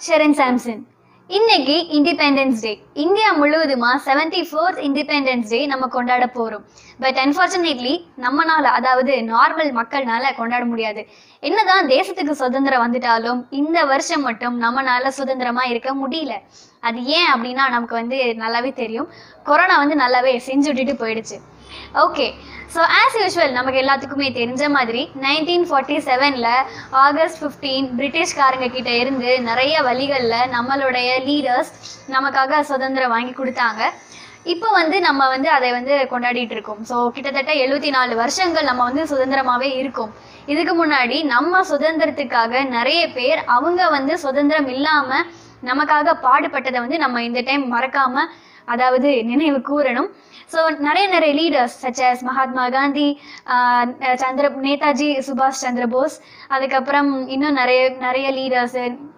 Sharon Samson இன்னைக்கு independence day India முழுவதுமா seventy fourth independence day நம்ம கொண்டாட போறோம் பட் அன்ஃபார்ச்சுனேட்லி நம்மனால அதாவது நார்மல் மக்கள்னால கொண்டாட முடியாது என்னதான் தேசத்துக்கு சுதந்திரம் வந்துட்டாலும் இந்த வருஷம் மட்டும் நம்மனால சுதந்திரமா இருக்க முடியல அது ஏன் அப்படின்னா நமக்கு வந்து நல்லாவே தெரியும் கொரோனா வந்து நல்லாவே செஞ்சு விட்டுட்டு போயிடுச்சு ஓகே ஸோ ஆஸ் யூஷுவல் நமக்கு எல்லாத்துக்குமே தெரிஞ்ச மாதிரி நைன்டீன் ஃபார்ட்டி செவனில் ஆகஸ்ட் ஃபிஃப்டீன் பிரிட்டிஷ்காரங்க கிட்ட இருந்து நிறைய வழிகளில் நம்மளுடைய லீடர்ஸ் நமக்காக சுதந்திரம் வாங்கி கொடுத்தாங்க இப்போ வந்து நம்ம வந்து அதை வந்து கொண்டாடிட்டு இருக்கோம் ஸோ கிட்டத்தட்ட எழுபத்தி நாலு வருஷங்கள் நம்ம வந்து சுதந்திரமாகவே இருக்கோம் இதுக்கு முன்னாடி நம்ம சுதந்திரத்துக்காக நிறைய பேர் அவங்க வந்து சுதந்திரம் இல்லாமல் நமக்காக பாடுபட்டதை வந்து நம்ம இந்த டைம் மறக்காம அதாவது நினைவு கூறணும் ஸோ நிறைய நிறைய leaders such as Mahatma Gandhi ah Chandra Netaji சுபாஷ் சந்திர போஸ் அதுக்கப்புறம் இன்னும் நிறைய நிறைய லீடர்ஸ்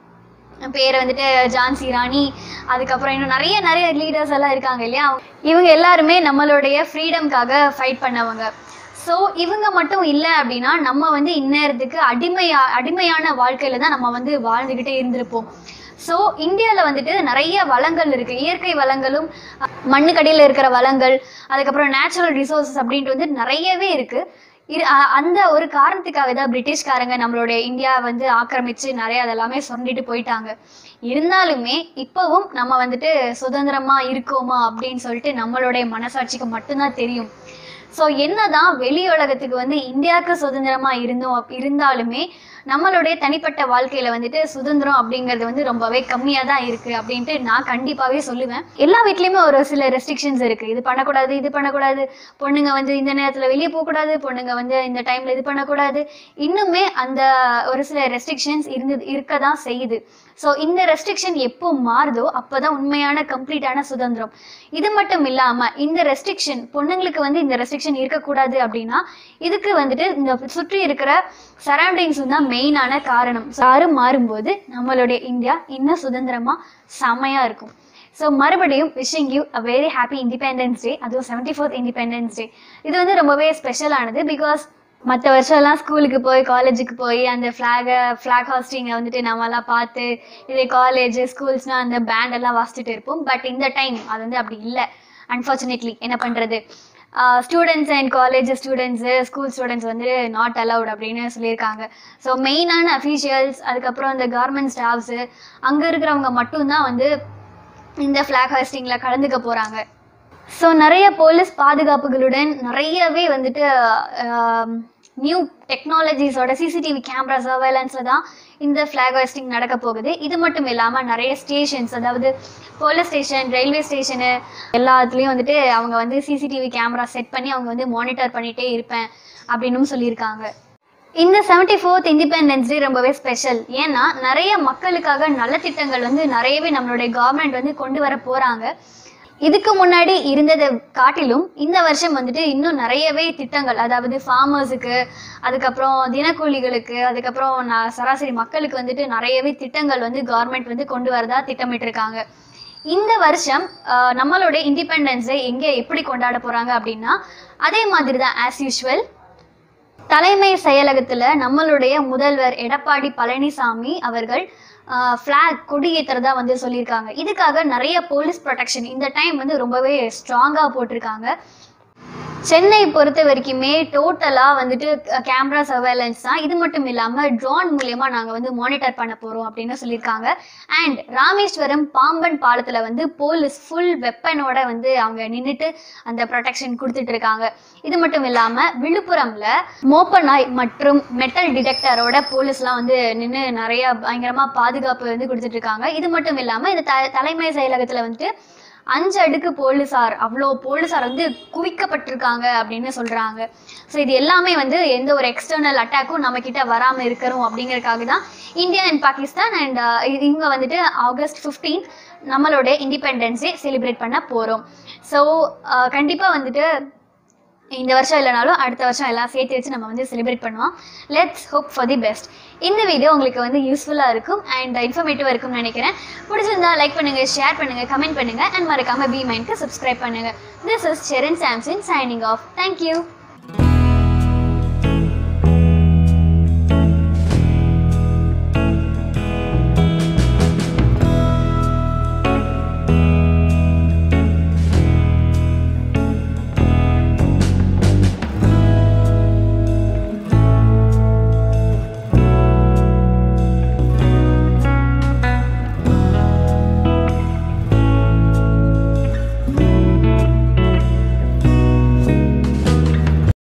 பேர் வந்துட்டு ஜான்சி ராணி அதுக்கப்புறம் இன்னும் நிறைய நிறைய லீடர்ஸ் எல்லாம் இருக்காங்க இல்லையா இவங்க எல்லாருமே நம்மளுடைய ஃப்ரீடம்காக ஃபைட் பண்ணவங்க ஸோ இவங்க மட்டும் இல்லை அப்படின்னா நம்ம வந்து இந்நேரத்துக்கு அடிமையா அடிமையான வாழ்க்கையில தான் நம்ம வந்து வாழ்ந்துக்கிட்டே இருந்திருப்போம் ஸோ இந்தியாவில் வந்துட்டு நிறைய வளங்கள் இருக்கு இயற்கை வளங்களும் அஹ், மண்ணுக்கடியில் இருக்கிற வளங்கள் அதுக்கப்புறம் நேச்சுரல் ரிசோர்சஸ் அப்படின்ட்டு வந்து நிறையவே இருக்கு இரு அ- அந்த ஒரு காரணத்துக்காக தான் பிரிட்டிஷ்காரங்க நம்மளுடைய இந்தியா வந்து ஆக்கிரமிச்சு நிறைய அதெல்லாமே சுரண்டிட்டு போயிட்டாங்க இருந்தாலுமே இப்பவும் நம்ம வந்துட்டு சுதந்திரமா இருக்கோமா அப்படின்னு சொல்லிட்டு நம்மளுடைய மனசாட்சிக்கு மட்டும்தான் தெரியும் ஸோ என்னதான் வெளி உலகத்துக்கு வந்து இந்தியாவுக்கு சுதந்திரமா இருந்தோம் அப்- இருந்தாலுமே நம்மளுடைய தனிப்பட்ட வாழ்க்கையில வந்துட்டு சுதந்திரம் அப்படிங்கிறது வந்து ரொம்பவே கம்மியாக தான் இருக்கு அப்படின்ட்டு நான் கண்டிப்பாகவே சொல்லுவேன் எல்லா வீட்லேயுமே ஒரு சில ரெஸ்ட்ரிக்ஷன்ஸ் இருக்கு இது பண்ணக்கூடாது இது பண்ணக்கூடாது பொண்ணுங்க வந்து இந்த நேரத்தில் வெளியே போகக்கூடாது பொண்ணுங்க வந்து இந்த டைம்ல இது பண்ணக்கூடாது இன்னுமே அந்த ஒரு சில ரெஸ்ட்ரிக்ஷன்ஸ் இருந்து இருக்க தான் செய்யுது ஸோ இந்த ரெஸ்ட்ரிக்ஷன் எப்போ மாறுதோ அப்போதான் உண்மையான கம்ப்ளீட்டான சுதந்திரம் இது மட்டும் இல்லாம இந்த ரெஸ்ட்ரிக்ஷன் பொண்ணுங்களுக்கு வந்து இந்த ரெஸ்ட்ரிக்ஷன் இருக்கக்கூடாது அப்படின்னா இதுக்கு வந்துட்டு இந்த சுற்றி இருக்கிற சரௌண்டிங்ஸ் தான் மெயினான காரணம் யாரும் மாறும்போது நம்மளுடைய இந்தியா இன்னும் சுதந்திரமா செமையா இருக்கும் ஸோ மறுபடியும் wishing you a very happy independence day அதுவும் செவன்டி ஃபோர்த் இண்டிபெண்டன்ஸ் டே இது வந்து ரொம்பவே ஸ்பெஷலானது பிகாஸ் மற்ற வருஷம்லாம் ஸ்கூலுக்கு போய் காலேஜுக்கு போய் அந்த ஃப்ளாகை ஃப்ளாக் ஹாஸ்டிங்கை வந்துட்டு நம்மலாம் பார்த்து இதே காலேஜ் ஸ்கூல்ஸ்னால் அந்த பேண்ட் எல்லாம் வாசிச்சுட்டு இருப்போம் பட் இந்த டைம் அது வந்து அப்படி இல்லை அன்ஃபார்ச்சுனேட்லி என்ன பண்ணுறது students and college students school students வந்து நாட் அலவுட் அப்படின்னு சொல்லியிருக்காங்க ஸோ மெயினான அஃபீஷியல்ஸ் அதுக்கப்புறம் இந்த கவர்மெண்ட் ஸ்டாஃப்ஸு அங்கே இருக்கிறவங்க மட்டும்தான் வந்து இந்த ஃப்ளாக் ஹாஸ்டிங்கில் கலந்துக்க போகிறாங்க ஸோ நிறைய போலீஸ் பாதுகாப்புகளுடன் நிறையவே வந்துட்டு நியூ டெக்னாலஜிஸோட சிசிடிவி கேமரா சர்வைலன்ஸில் தான் இந்த ஃப்ளாக் ஹாஸ்டிங் நடக்க போகுது இது மட்டும் இல்லாமல் நிறைய ஸ்டேஷன்ஸ் அதாவது போலீஸ் ஸ்டேஷன் ரயில்வே ஸ்டேஷனு எல்லாத்துலேயும் வந்துட்டு அவங்க வந்து சிசிடிவி கேமரா செட் பண்ணி அவங்க வந்து மானிட்டர் பண்ணிகிட்டே இருப்பேன் அப்படின்னும் சொல்லியிருக்காங்க இந்த செவன்டி ஃபோர்த் இண்டிபெண்டன்ஸ் டே ரொம்பவே ஸ்பெஷல் ஏன்னா நிறைய மக்களுக்காக நல்ல திட்டங்கள் வந்து நிறையவே நம்மளுடைய கவர்மெண்ட் வந்து கொண்டு வர போறாங்க இதுக்கு முன்னாடி இருந்ததை காட்டிலும் இந்த வருஷம் வந்துட்டு இன்னும் நிறையவே திட்டங்கள் அதாவது ஃபார்மர்ஸுக்கு அதுக்கப்புறம் தினக்கூலிகளுக்கு அதுக்கப்புறம் நான் சராசரி மக்களுக்கு வந்துட்டு நிறையவே திட்டங்கள் வந்து கவர்மெண்ட் வந்து கொண்டு வரதா திட்டமிட்டிருக்காங்க இந்த வருஷம் ஆஹ், நம்மளுடைய இண்டிபெண்டன்ஸ் டே எங்கே எப்படி கொண்டாட போறாங்க அப்படின்னா அதே மாதிரி தான் ஆஸ் யூஷுவல் தலைமை செயலகத்துல நம்மளுடைய முதல்வர் எடப்பாடி பழனிசாமி அவர்கள் ஃப்ளாக் கொடியேற்றுறதா வந்து சொல்லியிருக்காங்க இதுக்காக நிறைய போலீஸ் ப்ரொடெக்ஷன் இந்த டைம் வந்து ரொம்பவே ஸ்ட்ராங்காக போட்டிருக்காங்க சென்னை பொறுத்த வரைக்குமே டோட்டலாக வந்துட்டு கேமரா சர்வேலன்ஸ் தான் இது மட்டும் இல்லாமல் ட்ரோன் மூலயமா நாங்கள் வந்து மானிட்டர் பண்ண போகிறோம் அப்படின்னு சொல்லியிருக்காங்க அண்ட் ராமேஸ்வரம் பாம்பன் பாலத்தில் வந்து போலீஸ் ஃபுல் வெப்பனோட வந்து அவங்க நின்றுட்டு அந்த ப்ரொடெக்ஷன் கொடுத்துட்டு இருக்காங்க இது மட்டும் இல்லாமல் விழுப்புரம்ல மோப்பநாய் மற்றும் மெட்டல் டிடெக்டரோட போலீஸ்லாம் வந்து நின்று நிறைய பயங்கரமாக பாதுகாப்பு வந்து கொடுத்துட்டு இருக்காங்க இது மட்டும் இல்லாமல் இந்த த தலைமை செயலகத்தில் வந்துட்டு அஞ்சு அடுக்கு போலீசார் அவ்வளோ போலீசார் வந்து குவிக்கப்பட்டிருக்காங்க அப்படின்னு சொல்றாங்க ஸோ இது எல்லாமே வந்து எந்த ஒரு எக்ஸ்டர்னல் அட்டாக்கும் நம்ம கிட்ட வராமல் இருக்கிறோம் அப்படிங்கறதுக்காக தான் இந்தியா அண்ட் பாகிஸ்தான் அண்ட் இவங்க வந்துட்டு ஆகஸ்ட் 15 நம்மளோட இண்டிபெண்டன்ஸ் டே செலிப்ரேட் பண்ண போகிறோம் ஸோ கண்டிப்பாக வந்துட்டு இந்த வருஷம் இல்லைனாலும் அடுத்த வருஷம் எல்லாம் சேர்த்து வச்சு நம்ம வந்து செலிப்ரேட் பண்ணுவோம் let's hope for the best இந்த வீடியோ உங்களுக்கு வந்து யூஸ்ஃபுல்லாக இருக்கும் அண்ட் இன்ஃபர்மேட்டிவாக இருக்கும்னு நினைக்கிறேன் பிடிச்சிருந்தா லைக் பண்ணுங்க ஷேர் பண்ணுங்க கமெண்ட் பண்ணுங்க அண்ட் மறக்காம பி மைண்ட்க்கு சப்ஸ்கிரைப் பண்ணுங்க this is Sharon Samson signing off thank you